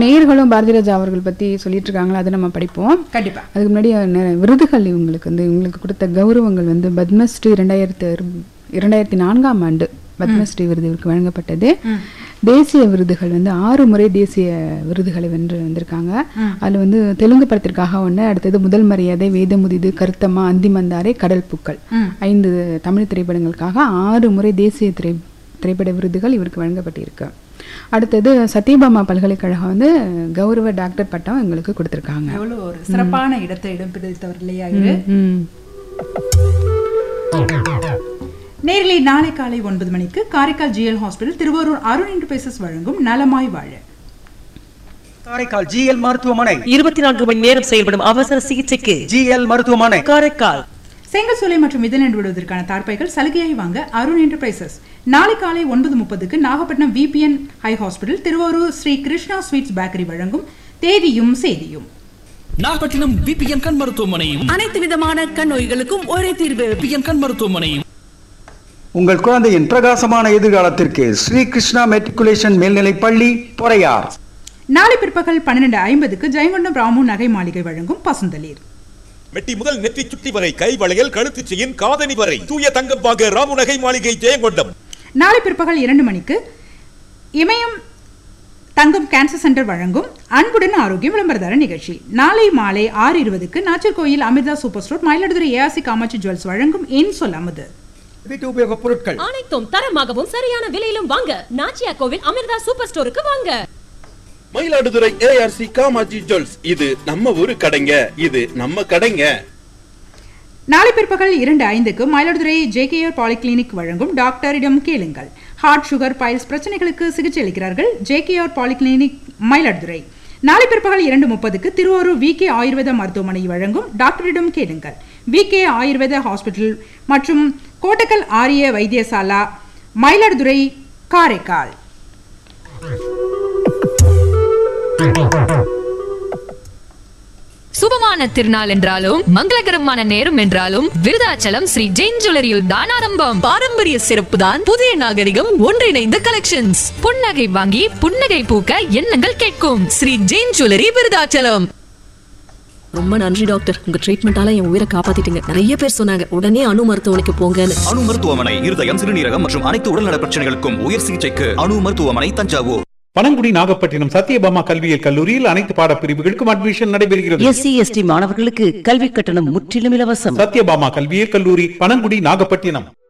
நேயர்களும் பாரதி ராஜா அவர்கள் பத்தி சொல்லிட்டு இருக்காங்களா அதை நம்ம படிப்போம் கண்டிப்பா அதுக்கு முன்னாடி நெ- விருதுகள் இவங்களுக்கு வந்து இவங்களுக்கு கொடுத்த கௌரவங்கள் வந்து பத்மஸ்ரீ இரண்டாயிரத்து இரண்டாயிரத்தி நான்காம் ஆண்டு பத்மஸ்ரீ விருது இவருக்கு வழங்கப்பட்டது தேசிய விருதுகள் வந்து ஆறு முறை தேசிய விருதுகளை வென்று வந்திருக்காங்க அதுல வந்து தெலுங்கு படத்திற்காக ஒன்று அடுத்தது முதல் மரியாதை வேதமுதிது கருத்தம்மா அந்திமந்தாரை கடல் பூக்கள் ஐந்து தமிழ் திரைப்படங்களுக்காக ஆறு முறை தேசிய திரை திரைப்பட விருதுகள் இவருக்கு வழங்கப்பட்டிருக்கு அடுத்தது சத்யபாமா பல்கலைக்கழகம் வந்து கௌரவ டாக்டர் பட்டம் எங்களுக்கு கொடுத்துருக்காங்க எவ்வளவு ஒரு சிறப்பான இடத்தை இடம் பிடித்தவர் இல்லையா இவரு ம் நேரிலே நாளை காலை ஒன்பது மணிக்கு Karaikal GL hospital Thiruvarur Arun enterprises வழங்கும் நலமாய் வாழ காரைக்கால் ஜிஎல் மருத்துவமனை இருபத்தி நான்கு மணி நேரம் செயல்படும் அவசர சிகிச்சைக்கு ஜிஎல் மருத்துவமனை காரைக்கால் செங்கல் சூளை மற்றும் இதழ் விடுவதற்கான தார்ப்பைகள் சலுகையாய் வாங்க அருண் என்டர்பிரைசஸ் நாளை காலை ஒன்பது முப்பதுக்கு Nagapattinam VPN high hospital Thiruvarur Shri Krishna sweets bakery வழங்கும் தேதியும் செய்தியும் நாகப்பட்டினம் விபிஎன் கண் மருத்துவமனையும் அனைத்து விதமான கண் நோய்களுக்கும் ஒரே தீர்வு விபிஎன் கண் மருத்துவமனையும் உங்கள் குழந்தையின் பிரகாசமான எதிர்காலத்திற்கு ஸ்ரீ கிருஷ்ணா மெட்ரிகுலேஷன் மேல்நிலைப் பள்ளி பொறையார் நாளை பிற்பகல் பன்னிரண்டு ஐம்பதுக்கு ஜெயங்கொண்டம் ராமு நகை மாளிகை வழங்கும் பசுந்தளிர் மெட்டி முதல் நெற்றி சுட்டி வரை கை வளையல் கழுத்து செயின் காதணி வரை தூய தங்கம் வாங்க ராமுநகை மாளிகை ஜெயங்கொண்டம் நாளை பிற்பகல் இரண்டு மணிக்கு இமயம் தங்கம் கேன்சர் சென்டர் வழங்கும் அன்புடன் ஆரோக்கியம் விளம்பரதார நிகழ்ச்சி நாளை மாலை ஆறு இருபதுக்கு Nachiyarkoil Amirtha super store Mayiladuthurai ARC Kamatchi jewels வழங்கும் என் சொல் அமுது வீட்டு உபயோகப் பொருட்கள் அனைத்தும் தரமாகவும் சரியான விலையிலும் வாங்க நாச்சியா கோவில் அமிர்தா சூப்பர் ஸ்டோருக்கு வாங்க மயிலாடுதுறை ஏஆர்சி காமாஜி ஜுவல்ஸ் இது நம்ம ஊரு கடைங்க இது நம்ம கடைங்க நாளை பிற்பகல் இரண்டு ஐந்துக்கு மயிலாடுதுறை ஜேகேஆர் பாலிகிளினிக் வழங்கும் டாக்டரிடம் கேளுங்கள் ஹார்ட் சுகர் பைல்ஸ் பிரச்சனைகளுக்கு சிகிச்சை அளிக்கிறார்கள் ஜேகேஆர் பாலிகிளினிக் மயிலாடுதுறை நாளை பிற்பகல் இரண்டு முப்பதுக்கு திருவாரூர் வி கே ஆயுர்வேத மருத்துவமனை வழங்கும் டாக்டரிடம் கேளுங்கள் வி கே ஆயுர்வேத ஹாஸ்பிட்டல் மற்றும் கோட்டக்கல் ஆரிய வைத்தியசாலா மயிலாடுதுறை காரைக்கால் சுபமான திருநாள் என்றாலும் மங்களகரமான நேரம் என்றாலும் விருதாச்சலம் ஸ்ரீ ஜெயின் ஜுவல்லரியில் தான் ஆரம்பம் பாரம்பரிய சிறப்பு தான் புதிய நாகரிகம் ஒன்றிணைந்த கலெக்ஷன்ஸ் புன்னகை வாங்கி புன்னகை பூக்க எண்ணங்கள் கேட்கும் ஸ்ரீ ஜெயின் ஜுவல்லரி விருதாச்சலம் ரொம்ப நன்றி டாக்டர் உங்க ட்ரீட்மெண்டால என் உயிரை காப்பாத்திட்டீங்க நிறைய பேர் சொன்னாங்க உடனே அணு மருத்துவமனைக்கு போங்கன்னு அணு மருத்துவமனை இருதயம் சிறுநீரகம் மற்றும் அனைத்து உடல்நல பிரச்சனைகளுக்கும் உயர் சிகிச்சைக்கு அணு மருத்துவமனை தஞ்சாவூர் பனங்குடி நாகப்பட்டினம் சத்யபாமா கல்வியியல் கல்லூரியில் அனைத்து பாடப்பிரிவுகளுக்கும் அட்மிஷன் நடைபெறுகிறது எஸ்சி எஸ்டி மாணவர்களுக்கு கல்வி கட்டணம் முற்றிலும் இலவசம் சத்யபாமா கல்வியியல் கல்லூரி பனங்குடி நாகப்பட்டினம்